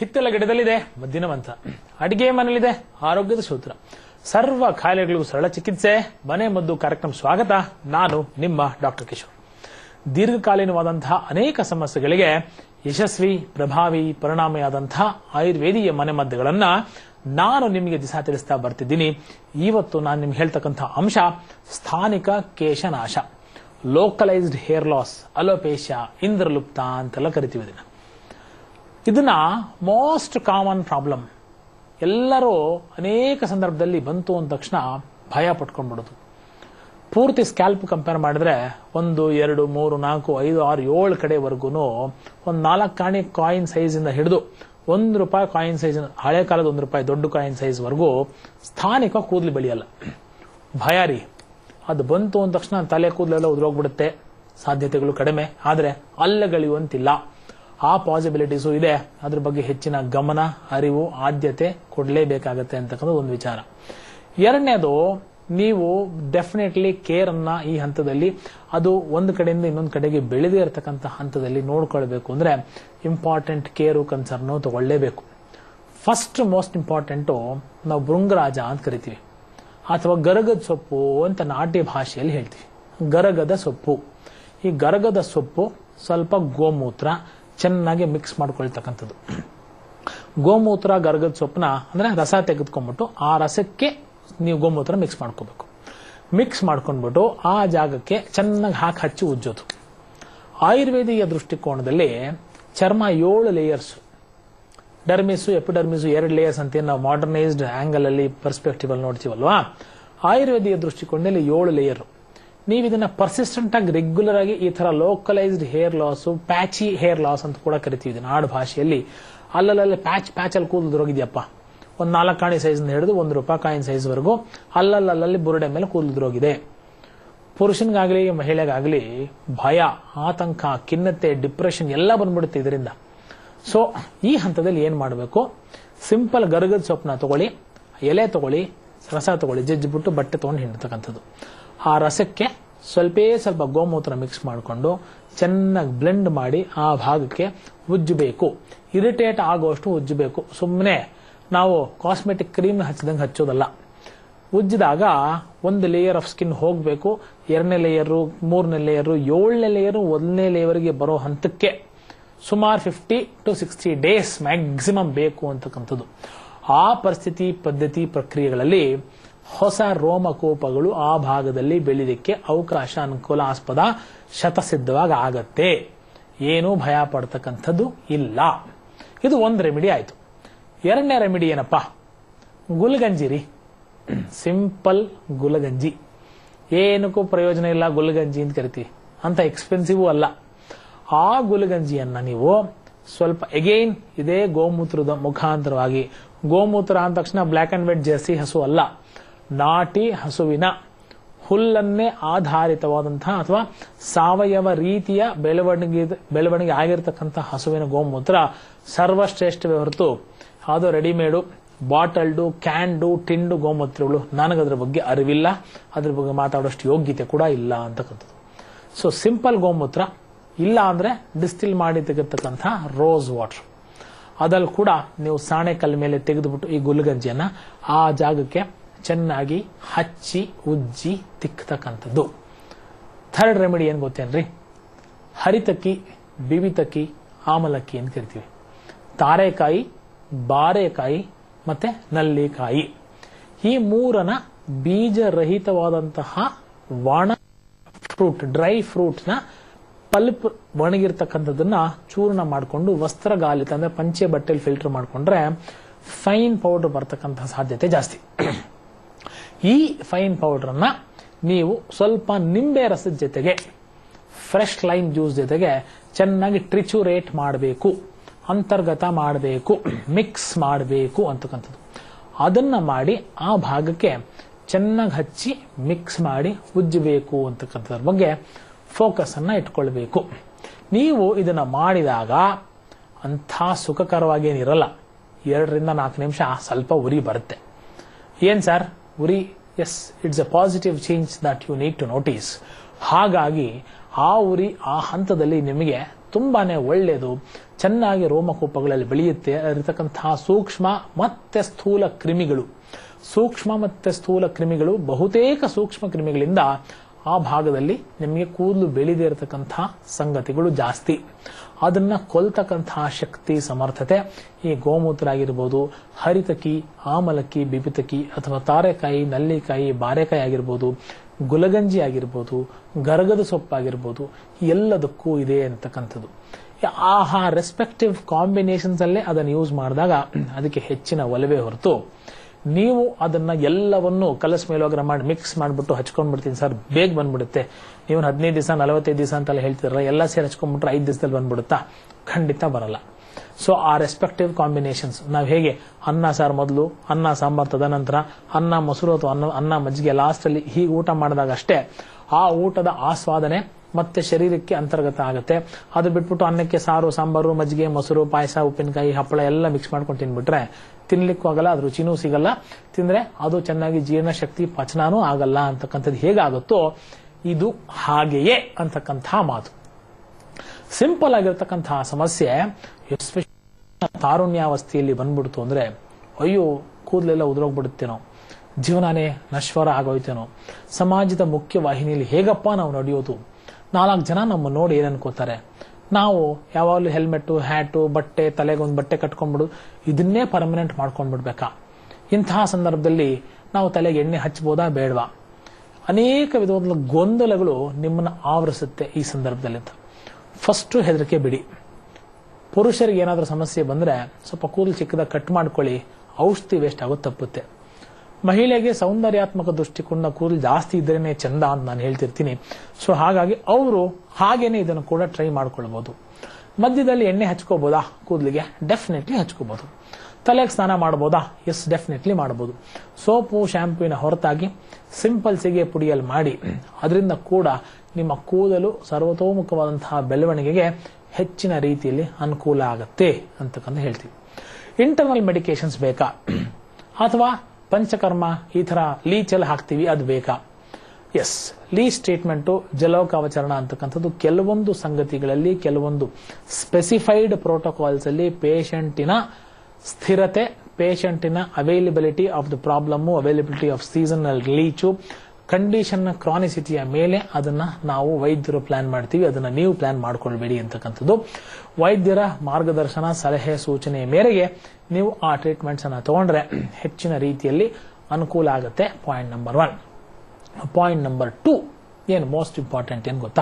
ಹಿತ್ತೆಲ್ಲ ಗಿಡದಲ್ಲಿದೆ ಮದ್ದಿನ ಮಂತ್ರ ಅಡಿಗೆ ಮನೆಯಲ್ಲಿದೆ ಆರೋಗ್ಯದ ಸೂತ್ರ ಸರ್ವ ಕಾಯಿಲೆಗಳಿಗೂ ಸರಳ ಚಿಕಿತ್ಸೆ ಮನೆ ಮದ್ದು ಕಾರ್ಯಕ್ರಮ ಸ್ವಾಗತ ನಾನು ನಿಮ್ಮ ಡಾಕ್ಟರ್ ಕಿಶೋರ್ ದೀರ್ಘಕಾಲೀನವಾದಂತಹ ಅನೇಕ ಸಮಸ್ಯೆಗಳಿಗೆ ಯಶಸ್ವಿ ಪ್ರಭಾವಿ ಪರಿಣಾಮಿಯಾದಂತಹ ಆಯುರ್ವೇದೀಯ ಮನೆಮದ್ದುಗಳನ್ನ ನಾನು ನಿಮಗೆ ದಿಸ ತಿಳಿಸ್ತಾ ಬರ್ತಿದ್ದೀನಿ ಇವತ್ತು ನಾನು ನಿಮ್ಗೆ ಹೇಳ್ತಕ್ಕಂಥ ಅಂಶ ಸ್ಥಾನಿಕ ಕೇಶನಾಶ ಲೋಕಲೈಸ್ಡ್ ಹೇರ್ ಲಾಸ್ ಅಲೋಪೇಶಿಯಾ ಇಂದ್ರಲುಪ್ತ ಅಂತೆಲ್ಲ ಕರಿತೀವಿ ಇದನ್ನ ಇದನ್ನ ಮೋಸ್ಟ್ ಕಾಮನ್ ಪ್ರಾಬ್ಲಮ್ ಎಲ್ಲರೂ ಅನೇಕ ಸಂದರ್ಭದಲ್ಲಿ ಬಂತು ಅಂದ ತಕ್ಷಣ ಭಯ ಪಟ್ಕೊಂಡ್ಬಿಡೋದು ಪೂರ್ತಿ ಸ್ಕ್ಯಾಲ್ಪ್ ಕಂಪೇರ್ ಮಾಡಿದ್ರೆ ಒಂದು ಎರಡು ಮೂರು ನಾಲ್ಕು ಐದು ಆರು ಏಳು ಕಡೆವರೆಗೂ ಒಂದು ನಾಲ್ಕು ಕಾಣಿ ಕಾಯಿನ್ ಸೈಜ್ ಇಂದ ಹಿಡಿದು ಒಂದು ರೂಪಾಯಿ ಕಾಯಿನ್ ಸೈಜ್ ಹಳೆ ಕಾಲದ ಒಂದು ರೂಪಾಯಿ ದೊಡ್ಡ ಕಾಯಿನ್ ಸೈಜ್ ವರೆಗೂ ಸ್ಥಾನಿಕ ಕೂದಲು ಬೆಳೆಯಲ್ಲ ಭಯ ರೀ ಅದು ಬಂತು ಅಂದ ತಕ್ಷಣ ತಲೆ ಕೂದಲೆಲ್ಲ ಉದುರೋಗ್ಬಿಡುತ್ತೆ ಸಾಧ್ಯತೆಗಳು ಕಡಿಮೆ ಆದರೆ ಅಲ್ಲಗಳೆಯುವಂತಿಲ್ಲ ಆ ಪಾಸಿಬಿಲಿಟೀಸು ಇದೆ ಅದ್ರ ಬಗ್ಗೆ ಹೆಚ್ಚಿನ ಗಮನ ಅರಿವು ಆದ್ಯತೆ ಕೊಡಲೇಬೇಕಾಗತ್ತೆ ಅಂತಕ್ಕಂಥ ಒಂದು ವಿಚಾರ ಎರಡನೇದು ನೀವು ಡೆಫಿನೆಟ್ಲಿ ಕೇರ್ ಅನ್ನ ಈ ಹಂತದಲ್ಲಿ ಅದು ಒಂದು ಕಡೆಯಿಂದ ಇನ್ನೊಂದು ಕಡೆಗೆ ಬೆಳೆದೇ ಇರತಕ್ಕಂಥ ಹಂತದಲ್ಲಿ ನೋಡ್ಕೊಳ್ಬೇಕು ಅಂದ್ರೆ ಇಂಪಾರ್ಟೆಂಟ್ ಕೇರು ಕನ್ಸರ್ನು ತಗೊಳ್ಳೇಬೇಕು ಫಸ್ಟ್ ಮೋಸ್ಟ್ ಇಂಪಾರ್ಟೆಂಟು ನಾವು ಭೃಂಗರಾಜ ಅಂತ ಕರಿತೀವಿ ಅಥವಾ ಗರಗದ ಸೊಪ್ಪು ಅಂತ ನಾಟ್ಯ ಭಾಷೆಯಲ್ಲಿ ಹೇಳ್ತೀವಿ ಗರಗದ ಸೊಪ್ಪು ಈ ಗರಗದ ಸೊಪ್ಪು ಸ್ವಲ್ಪ ಗೋಮೂತ್ರ ಚೆನ್ನಾಗಿ ಮಿಕ್ಸ್ ಮಾಡ್ಕೊಳ್ತಕ್ಕಂಥದ್ದು ಗೋಮೂತ್ರ ಗರಗದ ಸೊಪ್ಪನ್ನ ಅಂದ್ರೆ ರಸ ತೆಗೆದುಕೊಂಡ್ಬಿಟ್ಟು ಆ ರಸಕ್ಕೆ ನೀವು ಗೋಮೂತ್ರ ಮಿಕ್ಸ್ ಮಾಡ್ಕೋಬೇಕು ಮಿಕ್ಸ್ ಮಾಡ್ಕೊಂಡ್ಬಿಟ್ಟು ಆ ಜಾಗಕ್ಕೆ ಚೆನ್ನಾಗಿ ಹಾಕಿ ಹಚ್ಚಿ ಉಜ್ಜೋದು ಆಯುರ್ವೇದೀಯ ದೃಷ್ಟಿಕೋನದಲ್ಲಿ ಚರ್ಮ ಏಳು ಲೇಯರ್ಸ್ ಡರ್ಮಿಸು ಎಪಿಡರ್ಮಿಸು ಎರಡು ಲೇಯರ್ಸ್ ಅಂತ ನಾವು ಮಾಡರ್ನೈಸ್ಡ್ ಆಂಗಲ್ ಅಲ್ಲಿ ಪರ್ಸ್ಪೆಕ್ಟಿವ್ ಅಲ್ಲಿ ನೋಡ್ತೀವಲ್ವಾ ಆಯುರ್ವೇದೀಯ ದೃಷ್ಟಿಕೋನದಲ್ಲಿ ಏಳು ಲೇಯರ್ ನೀವು ಇದನ್ನ ಪರ್ಸಿಸ್ಟೆಂಟ್ ಆಗಿ ರೆಗ್ಯುಲರ್ ಆಗಿ ಈ ತರ localised hair loss patchy hair loss ಅಂತ ಕೂಡ ಕರಿತೀವಿ ಇದನ್ನ ಆಡು ಭಾಷೆಯಲ್ಲಿ ಅಲ್ಲಲ್ಲಿ ಪ್ಯಾಚ್ ಪ್ಯಾಚ್ ಅಲ್ಲಿ ಕೂದಲು ಹೋಗಿದ್ಯಪ್ಪ ಒಂದು ನಾಲ್ಕು ಕಾಣಿ ಸೈಜ್ ಹಿಡಿದು ಒಂದು ರೂಪಾಯಿ ಕಾಯಿನ್ ಸೈಜ್ ವರೆಗೂ ಅಲ್ಲಲ್ಲಲ್ಲಿ ಬುರುಡೆ ಮೇಲೆ ಕೂದಲು ಪುರುಷನಿಗಾಗ್ಲಿ ಮಹಿಳೆಗಾಗ್ಲಿ ಭಯ ಆತಂಕ ಖಿನ್ನತೆ ಡಿಪ್ರೆಷನ್ ಎಲ್ಲ ಬಂದ್ಬಿಡುತ್ತೆ ಇದರಿಂದ ಸೊ ಈ ಹಂತದಲ್ಲಿ ಏನ್ ಮಾಡಬೇಕು ಸಿಂಪಲ್ ಗರಗದ ಸೊಪ್ಪನ್ನ ತಗೊಳ್ಳಿ ಎಲೆ ತಗೊಳ್ಳಿ ರಸ ತಗೊಳ್ಳಿ ಜಜ್ಜಿಬಿಟ್ಟು ಬಟ್ಟೆ ತಗೊಂಡು ಹಿಂಡ್ತಕ್ಕಂಥದ್ದು ಆ ರಸಕ್ಕೆ ಸ್ವಲ್ಪೇ ಸ್ವಲ್ಪ ಗೋಮೂತ್ರ ಮಿಕ್ಸ್ ಮಾಡಿಕೊಂಡು ಚೆನ್ನಾಗಿ ಬ್ಲೆಂಡ್ ಮಾಡಿ ಆ ಭಾಗಕ್ಕೆ ಉಜ್ಜಬೇಕು ಇರಿಟೇಟ್ ಆಗುವಷ್ಟು ಉಜ್ಜಬೇಕು ಸುಮ್ಮನೆ ನಾವು ಕಾಸ್ಮೆಟಿಕ್ ಕ್ರೀಮ್ ಹಚ್ಚಿದಂಗೆ ಹಚ್ಚೋದಲ್ಲ ಉಜ್ಜಿದಾಗ ಒಂದು ಲೇಯರ್ ಆಫ್ ಸ್ಕಿನ್ ಹೋಗಬೇಕು ಎರಡನೇ ಲೇಯರು ಮೂರನೇ ಲೇಯರು ಏಳನೇ ಲೇಯರು ಒಂದನೇ ಲೇಯರ್ಗೆ ಬರೋ ಹಂತಕ್ಕೆ ಸುಮಾರು fifty to sixty days maximum ಬೇಕು ಅಂತಕ್ಕಂಥದ್ದು ಆ ಪರಿಸ್ಥಿತಿ ಪದ್ಧತಿ ಪ್ರಕ್ರಿಯೆಗಳಲ್ಲಿ ಹೊಸ ರೋಮಕೋಪಗಳು ಆ ಭಾಗದಲ್ಲಿ ಬೆಳಿಲಿಕ್ಕೆ ಅವಕಾಶ ಅನುಕೂಲಾಸ್ಪದ ಶತಸಿದ್ಧವಾಗಿ ಆಗತ್ತೆ ಏನೂ ಭಯ ಪಡ್ತಕ್ಕಂಥದ್ದು ಇಲ್ಲ ಇದು ಒಂದು ರೆಮಿಡಿ ಆಯ್ತು ಎರಡನೇ ರೆಮಿಡಿ ಏನಪ್ಪಾ ಗುಲ್ಗಂಜಿ ರೀ ಸಿಂಪಲ್ ಗುಲಗಂಜಿ ಏನಕ್ಕೂ ಪ್ರಯೋಜನ ಇಲ್ಲ ಗುಲ್ಗಂಜಿ ಅಂತ ಕರಿತೀವಿ ಅಂತ ಎಕ್ಸ್ಪೆನ್ಸಿವ್ ಅಲ್ಲ ಆ ಗುಲಗಂಜಿಯನ್ನ ನೀವು ಸ್ವಲ್ಪ ಎಗೈನ್ ಇದೇ ಗೋಮೂತ್ರದ ಮುಖಾಂತರವಾಗಿ ಗೋಮೂತ್ರ ಅಂದ ತಕ್ಷಣ ಬ್ಲ್ಯಾಕ್ ಅಂಡ್ ವೈಟ್ ಜರ್ಸಿ ಹಸು ಅಲ್ಲ ನಾಟಿ ಹಸುವಿನ ಹುಲ್ಲನ್ನೇ ಆಧಾರಿತವಾದಂತಹ ಅಥವಾ ಸಾವಯವ ರೀತಿಯ ಬೆಳವಣಿಗೆ ಬೆಳವಣಿಗೆ ಆಗಿರತಕ್ಕಂಥ ಹಸುವಿನ ಗೋಮೂತ್ರ ಸರ್ವಶ್ರೇಷ್ಠವೇ ಹೊರತು ಯಾವುದೋ ರೆಡಿಮೇಡು ಬಾಟಲ್ಡು ಕ್ಯಾನ್ಡು ಟಿಂಡು ಗೋಮೂತ್ರಗಳು ನನಗದ್ರ ಬಗ್ಗೆ ಅರಿವಿಲ್ಲ ಅದ್ರ ಬಗ್ಗೆ ಮಾತಾಡೋಷ್ಟು ಯೋಗ್ಯತೆ ಕೂಡ ಇಲ್ಲ ಅಂತಕ್ಕಂಥದ್ದು ಸೊ ಸಿಂಪಲ್ ಗೋಮೂತ್ರ ಇಲ್ಲ ಅಂದ್ರೆ ಡಿಸ್ಟಿಲ್ ಮಾಡಿ ತೆಗೆತಕ್ಕಂಥ ರೋಸ್ ವಾಟರ್ ಅದಲ್ಲಿ ಕೂಡ ನೀವು ಸಾಣೆಕಲ್ ಮೇಲೆ ತೆಗೆದುಬಿಟ್ಟು ಈ ಗುಲ್ಗಂಜಿಯನ್ನ ಆ ಜಾಗಕ್ಕೆ ಚೆನ್ನಾಗಿ ಹಚ್ಚಿ ಉಜ್ಜಿ ತಿಕ್ತಕ್ಕಂಥದ್ದು ಥರ್ಡ್ ರೆಮಿಡಿ ಏನ್ ಗೊತ್ತೇನ್ರಿ ಹರಿತಕ್ಕಿ ಬಿಬಿತಕ್ಕಿ ಆಮಲಕ್ಕಿ ಅಂತ ಕರಿತೀವಿ ತಾರೆಕಾಯಿ ಬಾರೆಕಾಯಿ ಮತ್ತೆ ನಲ್ಲಿಕಾಯಿ ಈ ಮೂರನ ಬೀಜರಹಿತವಾದಂತಹ ಒಣ ಫ್ರೂಟ್ ಡ್ರೈ ಫ್ರೂಟ್ ನ ಪಲ್ಪ್ ಒಣಗಿರ್ತಕ್ಕಂಥದ್ದನ್ನ ಚೂರ್ಣ ಮಾಡಿಕೊಂಡು ವಸ್ತ್ರಗಾಲಿತ ಅಂದ್ರೆ ಪಂಚೆ ಬಟ್ಟೆಲಿ ಫಿಲ್ಟರ್ ಮಾಡಿಕೊಂಡ್ರೆ ಫೈನ್ ಪೌಡರ್ ಬರ್ತಕ್ಕಂಥ ಸಾಧ್ಯತೆ ಜಾಸ್ತಿ ಈ ಫೈನ್ ಪೌಡರ್ ಅನ್ನ ನೀವು ಸ್ವಲ್ಪ ನಿಂಬೆ ರಸದ ಜೊತೆಗೆ ಫ್ರೆಶ್ ಲೈಮ್ ಜ್ಯೂಸ್ ಜೊತೆಗೆ ಚೆನ್ನಾಗಿ ಟ್ರಿಚುರೇಟ್ ಮಾಡಬೇಕು ಅಂತರ್ಗತ ಮಾಡಬೇಕು ಮಿಕ್ಸ್ ಮಾಡಬೇಕು ಅಂತಕ್ಕಂಥದ್ದು ಅದನ್ನ ಮಾಡಿ ಆ ಭಾಗಕ್ಕೆ ಚೆನ್ನಾಗಿ ಹಚ್ಚಿ ಮಿಕ್ಸ್ ಮಾಡಿ ಉಜ್ಜಬೇಕು ಅಂತಕ್ಕಂಥದ್ರ ಬಗ್ಗೆ ಫೋಕಸ್ ಅನ್ನ ಇಟ್ಕೊಳ್ಬೇಕು ನೀವು ಇದನ್ನ ಮಾಡಿದಾಗ ಅಂಥ ಸುಖಕರವಾಗೇನಿರಲ್ಲ ಎರಡರಿಂದ ನಾಲ್ಕು ನಿಮಿಷ ಸ್ವಲ್ಪ ಉರಿ ಬರುತ್ತೆ ಏನ್ ಸರ್ ಉರಿ yes it's a positive change that you need to notice ಹಾಗಾಗಿ ಆ ಉರಿ ಆ ಹಂತದಲ್ಲಿ ನಿಮಗೆ ತುಂಬಾನೇ ಒಳ್ಳೆಯದು ಚೆನ್ನಾಗಿ ರೋಮಕೂಪಗಳಲ್ಲಿ ಬೆಳೆಯುತ್ತೆ ಇರತಕ್ಕಂತಹ ಸೂಕ್ಷ್ಮ ಮತ್ತೆ ಸ್ಥೂಲ ಕ್ರಿಮಿಗಳು ಸೂಕ್ಷ್ಮ ಮತ್ತೆ ಸ್ಥೂಲ ಕ್ರಿಮಿಗಳು ಬಹುತೇಕ ಸೂಕ್ಷ್ಮ ಕ್ರಿಮಿಗಳಿಂದ ಆ ಭಾಗದಲ್ಲಿ ನಿಮಗೆ ಕೂದಲು ಬೆಳೆದೇ ಇರತಕ್ಕಂತಹ ಸಂಗತಿಗಳು ಜಾಸ್ತಿ ಅದನ್ನ ಕೊಲ್ತಕ್ಕಂತಹ ಶಕ್ತಿ ಸಮರ್ಥತೆ ಈ ಗೋಮೂತ್ರ ಆಗಿರ್ಬೋದು ಹರಿತಕಿ ಆಮಲಕ್ಕಿ ಬಿಬಿತಕಿ ಅಥವಾ ತಾರೆಕಾಯಿ ನಲ್ಲಿಕಾಯಿ ಬಾರೆಕಾಯಿ ಆಗಿರ್ಬೋದು ಗುಲಗಂಜಿ ಆಗಿರ್ಬೋದು ಗರಗದ ಸೊಪ್ಪಾಗಿರ್ಬೋದು ಎಲ್ಲದಕ್ಕೂ ಇದೆ ಅಂತಕ್ಕಂಥದ್ದು ಆಹಾ ರೆಸ್ಪೆಕ್ಟಿವ್ ಕಾಂಬಿನೇಷನ್ಸ್ ಅಲ್ಲೇ ಅದನ್ನು ಯೂಸ್ ಮಾಡಿದಾಗ ಅದಕ್ಕೆ ಹೆಚ್ಚಿನ ಒಲವೇ ಹೊರತು ನೀವು ಅದನ್ನ ಎಲ್ಲವನ್ನು ಕಲಸ್ ಮೇಲೋಗ್ರ ಮಾಡಿ ಮಿಕ್ಸ್ ಮಾಡಿಬಿಟ್ಟು ಹಚ್ಕೊಂಡ್ಬಿಡ್ತೀನಿ ಸರ್ ಬೇಗ ಬಂದ್ಬಿಡುತ್ತೆ ನೀವು ಹದಿನೈದು ದಿವಸ ನಲವತ್ತೈದು ದಿವಸ ಅಂತೆಲ್ಲ ಹೇಳ್ತಿರಲ್ಲ ಎಲ್ಲ ಸೇರಿ ಹಚ್ಕೊಂಡ್ಬಿಟ್ರೆ ಐದು ದಿವಸದಲ್ಲಿ ಬಂದ್ಬಿಡುತ್ತಾ ಖಂಡಿತ ಬರಲ್ಲ ಸೊ ಆ ರೆಸ್ಪೆಕ್ಟಿವ್ ಕಾಂಬಿನೇಷನ್ಸ್ ನಾವು ಹೇಗೆ ಅನ್ನ ಸಾರು ಮೊದಲು ಅನ್ನ ಸಾಂಬಾರ್ ತದನಂತರ ಅನ್ನ ಮೊಸರು ಅಥವಾ ಅನ್ನ ಅನ್ನ ಮಜ್ಜಿಗೆ ಲಾಸ್ಟ್ ಅಲ್ಲಿ ಹೀಗೆ ಊಟ ಮಾಡಿದಾಗ ಅಷ್ಟೇ ಆ ಊಟದ ಆಸ್ವಾದನೆ ಮತ್ತೆ ಶರೀರಕ್ಕೆ ಅಂತರ್ಗತ ಆಗುತ್ತೆ ಅದು ಬಿಟ್ಬಿಟ್ಟು ಅನ್ನಕ್ಕೆ ಸಾರು ಸಾಂಬಾರು ಮಜ್ಜಿಗೆ ಮೊಸರು ಪಾಯಸ ಉಪ್ಪಿನಕಾಯಿ ಹಪ್ಪಳ ಎಲ್ಲ ಮಿಕ್ಸ್ ಮಾಡ್ಕೊಂಡು ತಿನ್ಬಿಟ್ರೆ ತಿನ್ಲಿಕ್ಕೂ ಆಗಲ್ಲ ಅದು ರುಚಿನೂ ಸಿಗಲ್ಲ ತಿಂದ್ರೆ ಅದು ಚೆನ್ನಾಗಿ ಜೀರ್ಣಶಕ್ತಿ ಪಚನನೂ ಆಗಲ್ಲ ಅಂತಕ್ಕಂಥದ್ದು ಹೇಗಾಗುತ್ತೋ ಇದು ಹಾಗೆಯೇ ಅಂತಕ್ಕಂತಹ ಮಾತು ಸಿಂಪಲ್ ಆಗಿರ್ತಕ್ಕಂತಹ ಸಮಸ್ಯೆ ಎಸ್ಪೆಷಲಿ ತಾರುಣ್ಯಾವಸ್ಥೆಯಲ್ಲಿ ಬಂದ್ಬಿಡ್ತು ಅಂದ್ರೆ ಅಯ್ಯೋ ಕೂದಲೆಲ್ಲ ಉದುರೋಗ್ಬಿಡುತ್ತೇನೋ ಜೀವನನೇ ನಶ್ವರ ಆಗೋಯ್ತೇನೋ ಸಮಾಜದ ಮುಖ್ಯ ವಾಹಿನಿಯಲ್ಲಿ ಹೇಗಪ್ಪ ನಾವು ನಡೆಯೋದು ನಾಲ್ಕು ಜನ ನಮ್ಮ ನೋಡಿ ಏನ್ ಅನ್ಕೋತಾರೆ ನಾವು ಯಾವಾಗಲೂ ಹೆಲ್ಮೆಟ್ ಹ್ಯಾಟು ಬಟ್ಟೆ ತಲೆಗೊಂದು ಬಟ್ಟೆ ಕಟ್ಕೊಂಡ್ಬಿಡು ಇದನ್ನೇ ಪರ್ಮನೆಂಟ್ ಮಾಡ್ಕೊಂಡ್ಬಿಡ್ಬೇಕಾ ಇಂತಹ ಸಂದರ್ಭದಲ್ಲಿ ನಾವು ತಲೆಗೆ ಎಣ್ಣೆ ಹಚ್ಚಬಹುದಾ ಬೇಡವಾ ಅನೇಕ ವಿಧವಾದ ಗೊಂದಲಗಳು ನಿಮ್ಮನ್ನು ಆವರಿಸುತ್ತೆ ಈ ಸಂದರ್ಭದಲ್ಲಿ ಅಂತ ಫಸ್ಟ್ ಹೆದರಿಕೆ ಬಿಡಿ ಪುರುಷರಿಗೆ ಏನಾದರೂ ಸಮಸ್ಯೆ ಬಂದ್ರೆ ಸ್ವಲ್ಪ ಕೂದಲು ಚಿಕ್ಕದಾಗ ಕಟ್ ಮಾಡ್ಕೊಳ್ಳಿ ಔಷಧಿ ವೇಸ್ಟ್ ಆಗೋದು ತಪ್ಪುತ್ತೆ ಮಹಿಳೆಗೆ ಸೌಂದರ್ಯಾತ್ಮಕ ದೃಷ್ಟಿಕೋನ ಕೂದಲು ಜಾಸ್ತಿ ಇದ್ರೇನೆ ಚಂದ ಅಂತ ನಾನು ಹೇಳ್ತಿರ್ತೀನಿ ಸೊ ಹಾಗಾಗಿ ಅವರು ಹಾಗೇನೆ ಇದನ್ನು ಕೂಡ ಟ್ರೈ ಮಾಡ್ಕೊಳ್ಬಹುದು ಮಧ್ಯದಲ್ಲಿ ಎಣ್ಣೆ ಹಚ್ಕೋಬಹುದಾ ಕೂದಲಿಗೆ ಡೆಫಿನೆಟ್ಲಿ ಹಚ್ಕೋಬಹುದು ತಲೆಗೆ ಸ್ನಾನ ಮಾಡಬಹುದಾ ಎಸ್ ಡೆಫಿನೆಟ್ಲಿ ಮಾಡಬಹುದು ಸೋಪು ಶಾಂಪೂವಿನ ಹೊರತಾಗಿ ಸಿಂಪಲ್ ಸಿಗೆ ಪುಡಿಯಲ್ಲಿ ಮಾಡಿ ಅದರಿಂದ ಕೂಡ ನಿಮ್ಮ ಕೂದಲು ಸರ್ವತೋಮುಖವಾದಂತಹ ಬೆಳವಣಿಗೆಗೆ ಹೆಚ್ಚಿನ ರೀತಿಯಲ್ಲಿ ಅನುಕೂಲ ಆಗತ್ತೆ ಅಂತಕ್ಕಂತ ಹೇಳ್ತೀವಿ ಇಂಟರ್ನಲ್ ಮೆಡಿಕೇಶನ್ಸ್ ಬೇಕಾ ಅಥವಾ ಪಂಚಕರ್ಮ ಈ ತರ ಲೀಚ್ ಎಲ್ಲ ಹಾಕ್ತೀವಿ ಅದು ಬೇಕಾ ಎಸ್ ಲೀಸ್ ಟ್ರೀಟ್ಮೆಂಟು ಜಲೋಕವಚರಣ ಅಂತಕ್ಕಂಥದ್ದು ಕೆಲವೊಂದು ಸಂಗತಿಗಳಲ್ಲಿ ಕೆಲವೊಂದು ಸ್ಪೆಸಿಫೈಡ್ ಪ್ರೋಟೋಕಾಲ್ಸ್ ಅಲ್ಲಿ ಪೇಷಂಟಿನ ಸ್ಥಿರತೆ ಪೇಷಂಟಿನ availability of the problem availability of seasonal leech condition ಕ್ರಾನಿಸಿಟಿಯ ಮೇಲೆ ಅದನ್ನ ನಾವು ವೈದ್ಯರು ಪ್ಲಾನ್ ಮಾಡ್ತೀವಿ ಅದನ್ನ ನೀವು ಪ್ಲಾನ್ ಮಾಡ್ಕೊಳ್ಬೇಡಿ ಅಂತಕ್ಕಂಥದ್ದು ವೈದ್ಯರ ಮಾರ್ಗದರ್ಶನ ಸಲಹೆ ಸೂಚನೆಯ ಮೇರೆಗೆ ನೀವು ಆ ಟ್ರೀಟ್ಮೆಂಟ್ಸ್ ಅನ್ನ ತಗೊಂಡ್ರೆ ಹೆಚ್ಚಿನ ರೀತಿಯಲ್ಲಿ ಅನುಕೂಲ ಆಗುತ್ತೆ point number one point number two ಏನು ಮೋಸ್ಟ್ ಇಂಪಾರ್ಟೆಂಟ್ ಏನು ಗೊತ್ತಾ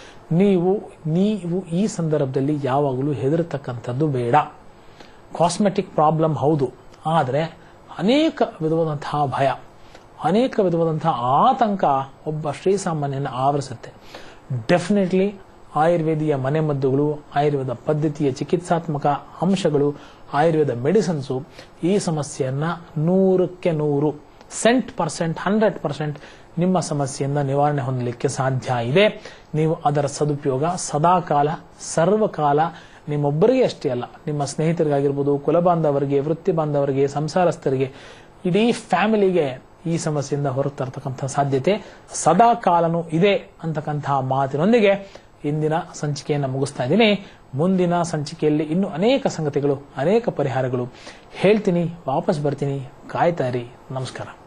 ನೀವು ನೀವು ಈ ಸಂದರ್ಭದಲ್ಲಿ ಯಾವಾಗಲೂ ಹೆದರತಕ್ಕಂಥದ್ದು ಬೇಡ ಕಾಸ್ಮೆಟಿಕ್ ಪ್ರಾಬ್ಲಮ್ ಹೌದು ಆದರೆ ಅನೇಕ ವಿಧವಾದಂತಹ ಭಯ ಅನೇಕ ವಿಧವಾದಂತಹ ಆತಂಕ ಒಬ್ಬ ಶ್ರೀಸಾಮಾನ್ಯನ ಆವರಿಸುತ್ತೆ ಡೆಫಿನೆಟ್ಲಿ ಆಯುರ್ವೇದಿಯ ಮನೆಮದ್ದುಗಳು ಆಯುರ್ವೇದ ಪದ್ಧತಿಯ ಚಿಕಿತ್ಸಾತ್ಮಕ ಅಂಶಗಳು ಆಯುರ್ವೇದ ಮೆಡಿಸಿನ್ಸು ಈ ಸಮಸ್ಯೆಯನ್ನ ನೂರಕ್ಕೆ ನೂರು ಸೆಂಟ್ ಪರ್ಸೆಂಟ್ ಹಂಡ್ರೆಡ್ ಪರ್ಸೆಂಟ್ ನಿಮ್ಮ ಸಮಸ್ಯೆಯಿಂದ ನಿವಾರಣೆ ಹೊಂದಲಿಕ್ಕೆ ಸಾಧ್ಯ ಇದೆ ನೀವು ಅದರ ಸದುಪಯೋಗ ಸದಾಕಾಲ ಸರ್ವಕಾಲ ನಿಮ್ಮೊಬ್ಬರಿಗೆ ಅಷ್ಟೇ ಅಲ್ಲ ನಿಮ್ಮ ಸ್ನೇಹಿತರಿಗಾಗಿರ್ಬೋದು ಕುಲಬಾಂಧವರಿಗೆ ವೃತ್ತಿ ಬಾಂಧವರಿಗೆ ಸಂಸಾರಸ್ಥರಿಗೆ ಇಡೀ ಫ್ಯಾಮಿಲಿಗೆ ಈ ಸಮಸ್ಯೆಯಿಂದ ಹೊರಗೆ ತರತಕ್ಕಂತಹ ಸಾಧ್ಯತೆ ಸದಾ ಕಾಲನೂ ಇದೆ ಅಂತಕ್ಕಂತಹ ಮಾತಿನೊಂದಿಗೆ ಇಂದಿನ ಸಂಚಿಕೆಯನ್ನು ಮುಗಿಸ್ತಾ ಇದ್ದೀನಿ ಮುಂದಿನ ಸಂಚಿಕೆಯಲ್ಲಿ ಇನ್ನು ಅನೇಕ ಸಂಗತಿಗಳು ಅನೇಕ ಪರಿಹಾರಗಳು ಹೇಳ್ತೀನಿ ವಾಪಸ್ ಬರ್ತೀನಿ ಕಾಯ್ತಾ ಇರಿ ನಮಸ್ಕಾರ